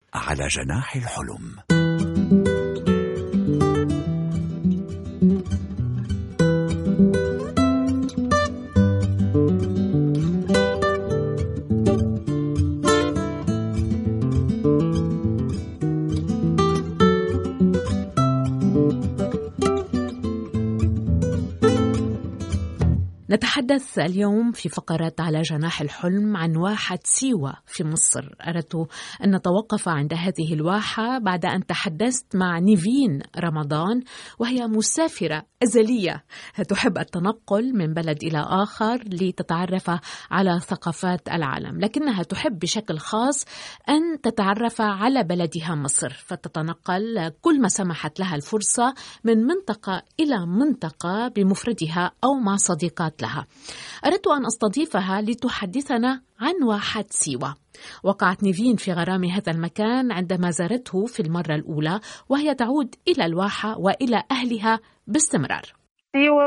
على جناح الحلم نتحدث اليوم في فقرة على جناح الحلم عن واحة سيوة في مصر أردت أن نتوقف عند هذه الواحة بعد أن تحدثت مع نيفين رمضان وهي مسافرة أزلية تحب التنقل من بلد إلى آخر لتتعرف على ثقافات العالم لكنها تحب بشكل خاص أن تتعرف على بلدها مصر فتتنقل كل ما سمحت لها الفرصة من منطقة إلى منطقة بمفردها أو مع صديقات لها أردت أن أستضيفها لتحدثنا عن واحة سيوة وقعت نيفين في غرام هذا المكان عندما زارته في المرة الأولى وهي تعود إلى الواحة وإلى أهلها باستمرار سيوة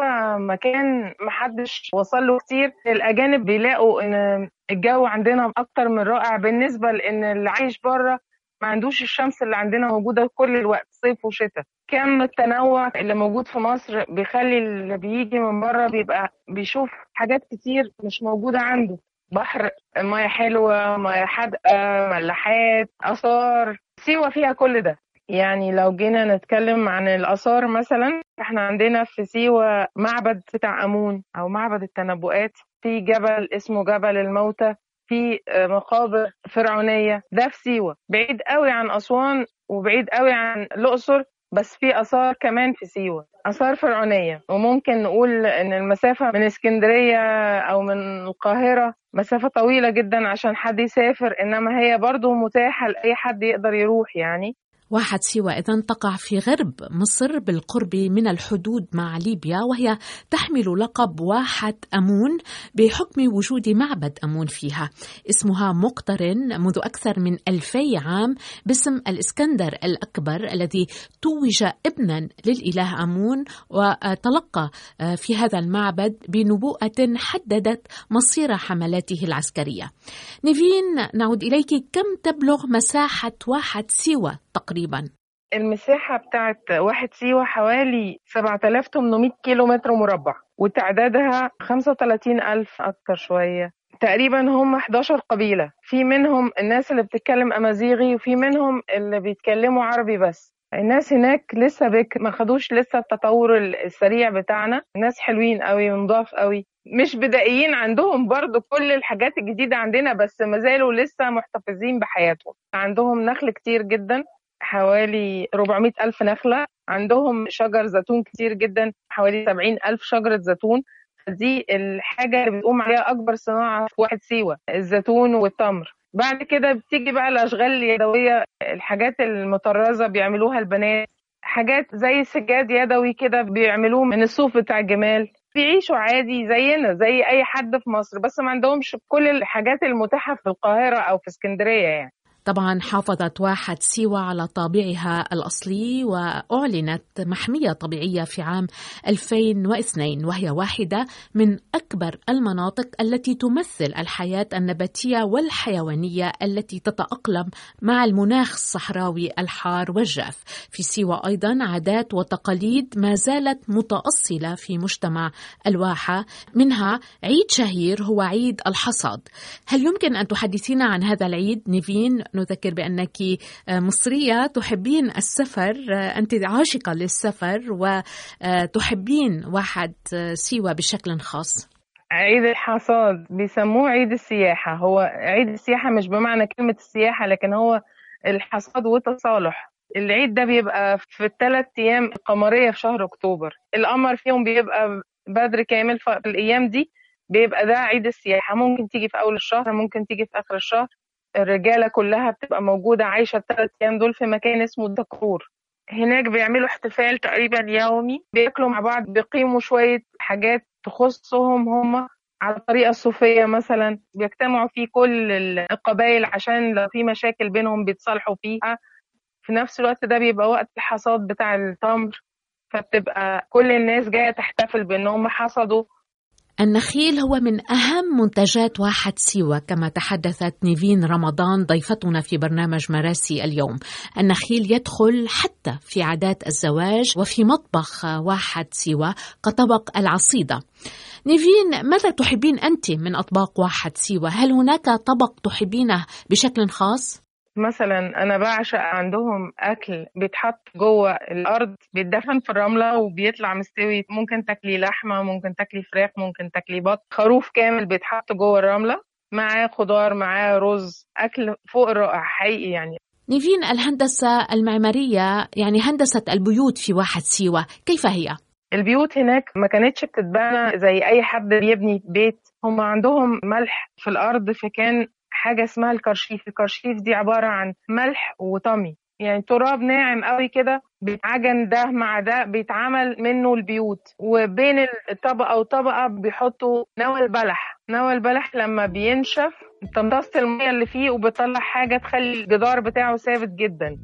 مكان محدش وصل له كتير الأجانب بيلاقوا إن الجو عندنا أكتر من رائع بالنسبة لأن اللي عايش بره ما عندوش الشمس اللي عندنا موجودة كل الوقت صيف وشتاء كم التنوع اللي موجود في مصر بيخلي اللي بيجي من بره بيبقى بيشوف حاجات كتير مش موجودة عنده بحر مياه حلوة مياه حادقة ملاحات آثار سيوة فيها كل ده يعني لو جينا نتكلم عن الآثار مثلا احنا عندنا في سيوة معبد بتاع أمون أو معبد التنبؤات في جبل اسمه جبل الموتى في مقابر فرعونية ده في سيوة بعيد قوي عن أسوان وبعيد قوي عن الأقصر بس في آثار كمان في سيوة آثار فرعونية وممكن نقول إن المسافة من اسكندرية أو من القاهرة مسافة طويلة جدا عشان حد يسافر إنما هي برضو متاحة لأي حد يقدر يروح يعني واحة سيوة إذا تقع في غرب مصر بالقرب من الحدود مع ليبيا وهي تحمل لقب واحة أمون بحكم وجود معبد أمون فيها اسمها مقترن منذ أكثر من ألفي عام باسم الإسكندر الأكبر الذي توج ابنا للإله أمون وتلقى في هذا المعبد بنبوءة حددت مصير حملاته العسكرية نيفين نعود إليك كم تبلغ مساحة واحة سيوة تقريبا المساحة بتاعت واحد سيوة حوالي 7800 كيلو متر مربع وتعدادها 35 ألف أكتر شوية تقريبا هم 11 قبيلة في منهم الناس اللي بتتكلم أمازيغي وفي منهم اللي بيتكلموا عربي بس الناس هناك لسه بك ما خدوش لسه التطور السريع بتاعنا ناس حلوين قوي ونضاف قوي مش بدائيين عندهم برضو كل الحاجات الجديدة عندنا بس ما زالوا لسه محتفظين بحياتهم عندهم نخل كتير جدا حوالي 400 ألف نخلة عندهم شجر زيتون كتير جدا حوالي 70 ألف شجرة زيتون دي الحاجة اللي بتقوم عليها أكبر صناعة في واحد سيوة الزيتون والتمر بعد كده بتيجي بقى الأشغال اليدوية الحاجات المطرزة بيعملوها البنات حاجات زي سجاد يدوي كده بيعملوه من الصوف بتاع الجمال بيعيشوا عادي زينا زي أي حد في مصر بس ما عندهمش كل الحاجات المتاحة في القاهرة أو في اسكندرية يعني طبعا حافظت واحة سيوة على طابعها الأصلي وأعلنت محمية طبيعية في عام 2002 وهي واحدة من أكبر المناطق التي تمثل الحياة النباتية والحيوانية التي تتأقلم مع المناخ الصحراوي الحار والجاف في سيوة أيضا عادات وتقاليد ما زالت متأصلة في مجتمع الواحة منها عيد شهير هو عيد الحصاد هل يمكن أن تحدثينا عن هذا العيد نيفين نذكر بأنك مصرية تحبين السفر أنت عاشقة للسفر وتحبين واحد سيوة بشكل خاص عيد الحصاد بيسموه عيد السياحة هو عيد السياحة مش بمعنى كلمة السياحة لكن هو الحصاد والتصالح العيد ده بيبقى في الثلاث أيام القمرية في شهر أكتوبر القمر فيهم بيبقى بدر كامل في الأيام دي بيبقى ده عيد السياحة ممكن تيجي في أول الشهر ممكن تيجي في آخر الشهر الرجاله كلها بتبقى موجوده عايشه الثلاث ايام دول في مكان اسمه الدكرور هناك بيعملوا احتفال تقريبا يومي بياكلوا مع بعض بيقيموا شويه حاجات تخصهم هم على الطريقه الصوفيه مثلا بيجتمعوا فيه كل القبائل عشان لو في مشاكل بينهم بيتصالحوا فيها في نفس الوقت ده بيبقى وقت الحصاد بتاع التمر فبتبقى كل الناس جايه تحتفل بان هم حصدوا النخيل هو من أهم منتجات واحة سيوة كما تحدثت نيفين رمضان ضيفتنا في برنامج مراسي اليوم النخيل يدخل حتى في عادات الزواج وفي مطبخ واحة سيوة كطبق العصيدة نيفين ماذا تحبين أنت من أطباق واحة سيوة؟ هل هناك طبق تحبينه بشكل خاص؟ مثلا انا بعشق عندهم اكل بيتحط جوه الارض بيتدفن في الرمله وبيطلع مستوي ممكن تاكلي لحمه ممكن تاكلي فراخ ممكن تاكلي بط خروف كامل بيتحط جوه الرمله معاه خضار معاه رز اكل فوق الرائع حقيقي يعني نيفين الهندسة المعمارية يعني هندسة البيوت في واحد سيوة كيف هي؟ البيوت هناك ما كانتش بتتبنى زي اي حد بيبني بيت هم عندهم ملح في الارض فكان حاجه اسمها الكرشيف الكرشيف دي عباره عن ملح وطمي يعني تراب ناعم قوي كده بيتعجن ده مع ده بيتعمل منه البيوت وبين الطبقه وطبقه بيحطوا نوى البلح نوى البلح لما بينشف تمتص الميه اللي فيه وبيطلع حاجه تخلي الجدار بتاعه ثابت جدا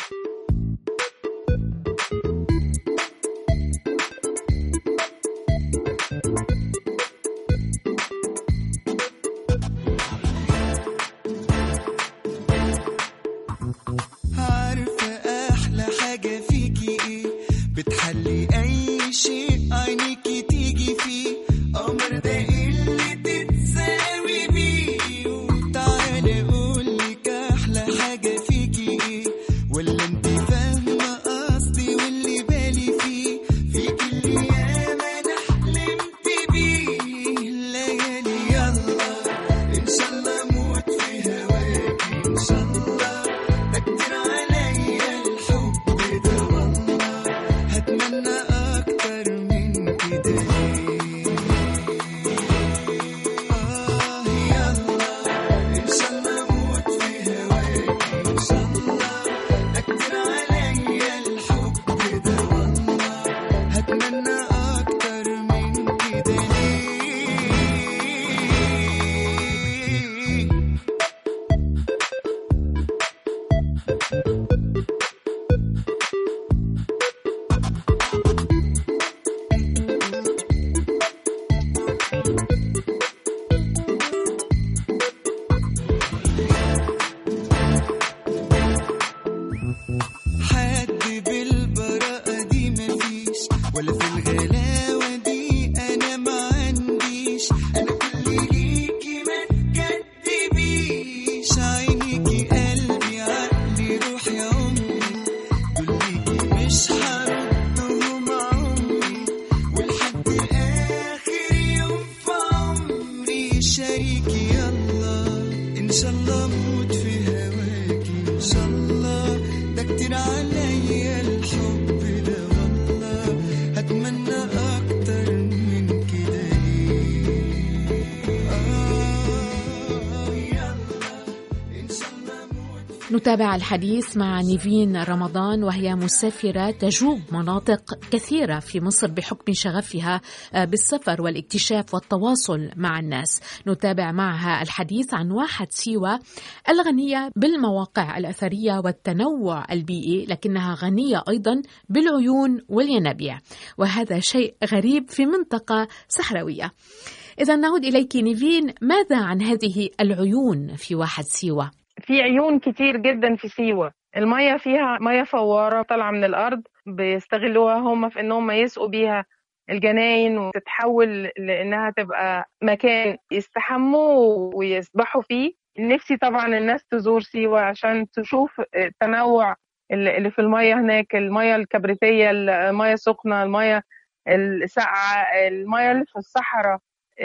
نتابع الحديث مع نيفين رمضان وهي مسافرة تجوب مناطق كثيرة في مصر بحكم شغفها بالسفر والاكتشاف والتواصل مع الناس نتابع معها الحديث عن واحة سيوة الغنية بالمواقع الأثرية والتنوع البيئي لكنها غنية أيضا بالعيون والينابيع وهذا شيء غريب في منطقة صحراوية إذا نعود إليك نيفين ماذا عن هذه العيون في واحد سيوة؟ في عيون كتير جدا في سيوة المية فيها مية فوارة طالعة من الأرض بيستغلوها هم في إنهم يسقوا بيها الجناين وتتحول لإنها تبقى مكان يستحموا ويسبحوا فيه نفسي طبعا الناس تزور سيوة عشان تشوف التنوع اللي في المية هناك المية الكبريتية المية السخنة المية الساقعة المية اللي في الصحراء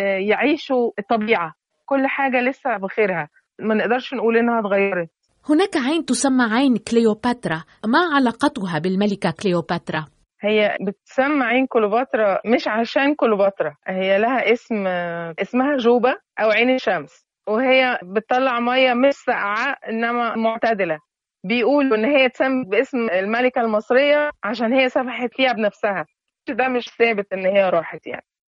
يعيشوا الطبيعة كل حاجة لسه بخيرها ما نقدرش نقول انها اتغيرت هناك عين تسمى عين كليوباترا ما علاقتها بالملكة كليوباترا؟ هي بتسمى عين كليوباترا مش عشان كليوباترا هي لها اسم اسمها جوبة أو عين الشمس وهي بتطلع مية مش ساقعة إنما معتدلة بيقولوا إن هي تسمى باسم الملكة المصرية عشان هي سبحت فيها بنفسها ده مش ثابت إن هي راحت يعني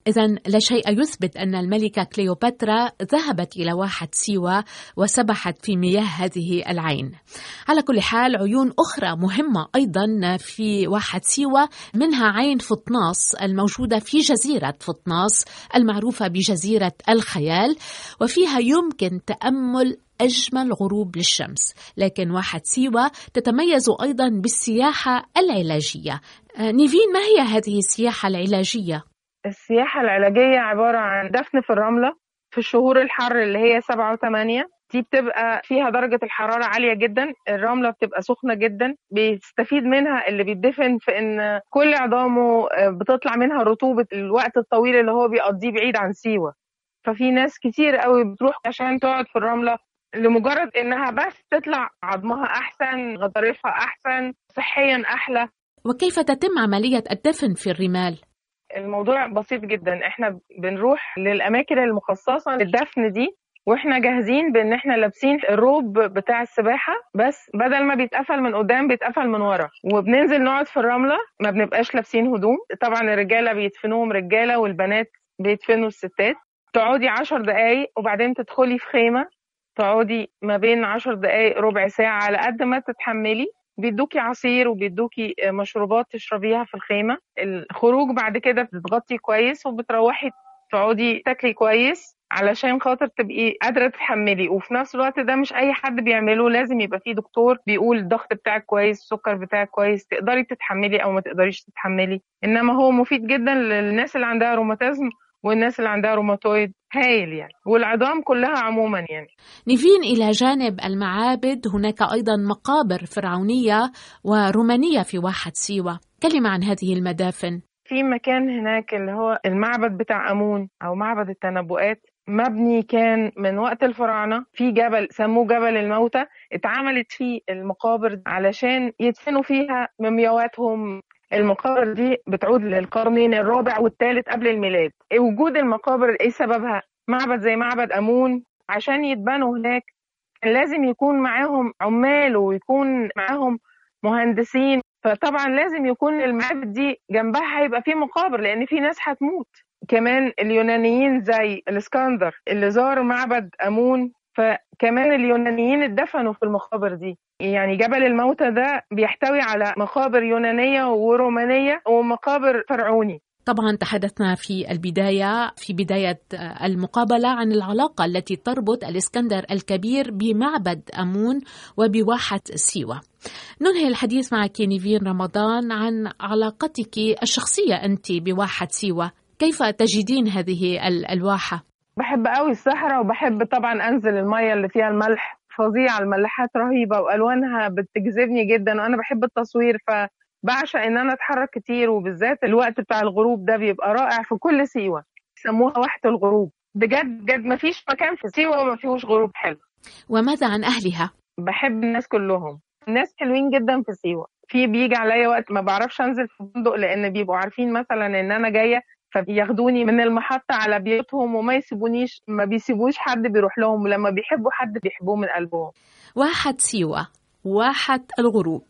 إذا لا شيء يثبت أن الملكة كليوباترا ذهبت إلى واحة سيوة وسبحت في مياه هذه العين. على كل حال عيون أخرى مهمة أيضا في واحة سيوة منها عين فطناس الموجودة في جزيرة فطناس المعروفة بجزيرة الخيال وفيها يمكن تأمل أجمل غروب للشمس لكن واحة سيوة تتميز أيضا بالسياحة العلاجية نيفين ما هي هذه السياحة العلاجية؟ السياحة العلاجية عبارة عن دفن في الرملة في الشهور الحر اللي هي سبعة وثمانية دي بتبقى فيها درجة الحرارة عالية جدا الرملة بتبقى سخنة جدا بيستفيد منها اللي بيدفن في ان كل عظامه بتطلع منها رطوبة الوقت الطويل اللي هو بيقضيه بعيد عن سيوة ففي ناس كتير قوي بتروح عشان تقعد في الرملة لمجرد انها بس تطلع عظمها احسن غضاريفها احسن صحيا احلى وكيف تتم عملية الدفن في الرمال؟ الموضوع بسيط جدا احنا بنروح للاماكن المخصصه للدفن دي واحنا جاهزين بان احنا لابسين الروب بتاع السباحه بس بدل ما بيتقفل من قدام بيتقفل من ورا وبننزل نقعد في الرمله ما بنبقاش لابسين هدوم طبعا الرجاله بيدفنوهم رجاله والبنات بيدفنوا الستات تقعدي عشر دقايق وبعدين تدخلي في خيمه تقعدي ما بين عشر دقايق ربع ساعه على قد ما تتحملي بيدوكي عصير وبيدوكي مشروبات تشربيها في الخيمة الخروج بعد كده بتتغطي كويس وبتروحي تقعدي تاكلي كويس علشان خاطر تبقي قادرة تتحملي وفي نفس الوقت ده مش أي حد بيعمله لازم يبقى فيه دكتور بيقول الضغط بتاعك كويس السكر بتاعك كويس تقدري تتحملي أو ما تقدريش تتحملي إنما هو مفيد جدا للناس اللي عندها روماتيزم والناس اللي عندها روماتويد هايل يعني والعظام كلها عموما يعني نيفين إلى جانب المعابد هناك أيضا مقابر فرعونية ورومانية في واحة سيوة كلمة عن هذه المدافن في مكان هناك اللي هو المعبد بتاع أمون أو معبد التنبؤات مبني كان من وقت الفراعنة في جبل سموه جبل الموتى اتعملت فيه المقابر علشان يدفنوا فيها مومياواتهم المقابر دي بتعود للقرنين الرابع والثالث قبل الميلاد وجود المقابر ايه سببها معبد زي معبد امون عشان يتبنوا هناك لازم يكون معاهم عمال ويكون معاهم مهندسين فطبعا لازم يكون المعابد دي جنبها هيبقى في مقابر لان في ناس هتموت كمان اليونانيين زي الاسكندر اللي زار معبد امون فكمان اليونانيين اتدفنوا في المقابر دي يعني جبل الموتى ده بيحتوي على مقابر يونانية ورومانية ومقابر فرعوني طبعا تحدثنا في البداية في بداية المقابلة عن العلاقة التي تربط الإسكندر الكبير بمعبد أمون وبواحة سيوة ننهي الحديث معك نيفين رمضان عن علاقتك الشخصية أنت بواحة سيوة كيف تجدين هذه الواحة؟ بحب قوي الصحراء وبحب طبعا أنزل المية اللي فيها الملح فظيعة الملاحات رهيبة وألوانها بتجذبني جدا وأنا بحب التصوير فبعشق إن أنا أتحرك كتير وبالذات الوقت بتاع الغروب ده بيبقى رائع في كل سيوة يسموها واحة الغروب بجد بجد مفيش مكان في سيوة ما فيهوش غروب حلو وماذا عن أهلها؟ بحب الناس كلهم الناس حلوين جدا في سيوة في بيجي عليا وقت ما بعرفش انزل في فندق لان بيبقوا عارفين مثلا ان انا جايه فبياخدوني من المحطة على بيوتهم وما يسيبونيش ما بيسيبوش حد بيروح لهم ولما بيحبوا حد بيحبوه من قلبهم واحة سيوة واحة الغروب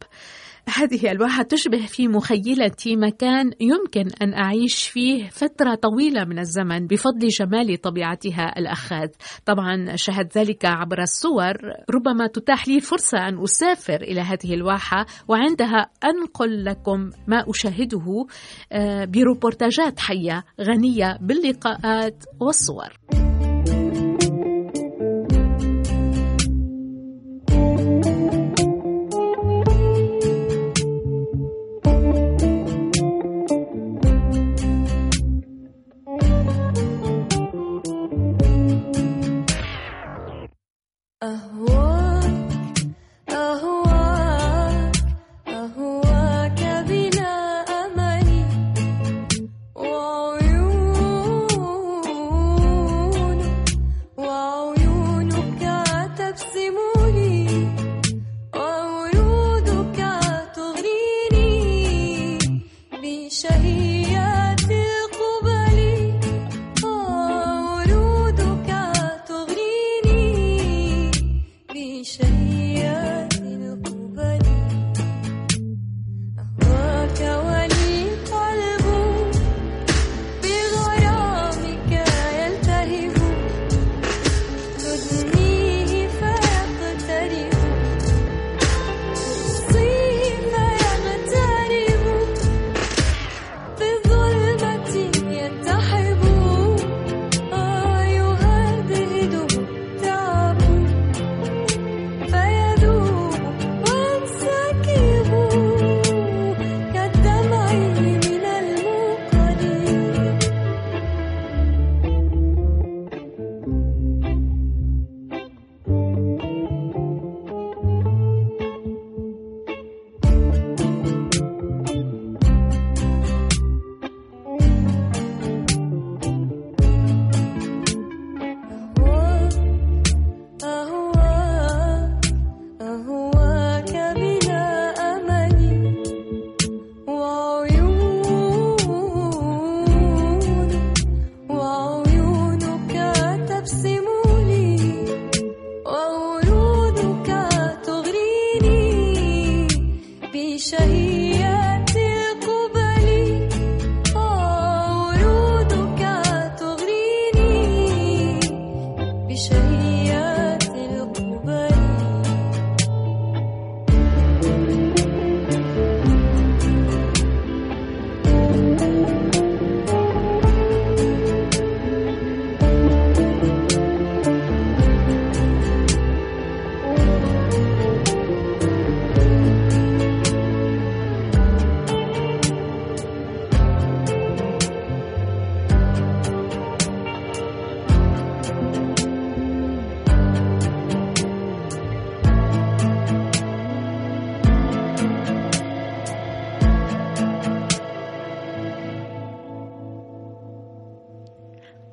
هذه الواحة تشبه في مخيلتي مكان يمكن أن أعيش فيه فترة طويلة من الزمن بفضل جمال طبيعتها الأخاذ طبعا شهد ذلك عبر الصور ربما تتاح لي فرصة أن أسافر إلى هذه الواحة وعندها أنقل لكم ما أشاهده بروبورتاجات حية غنية باللقاءات والصور وعيون شهيد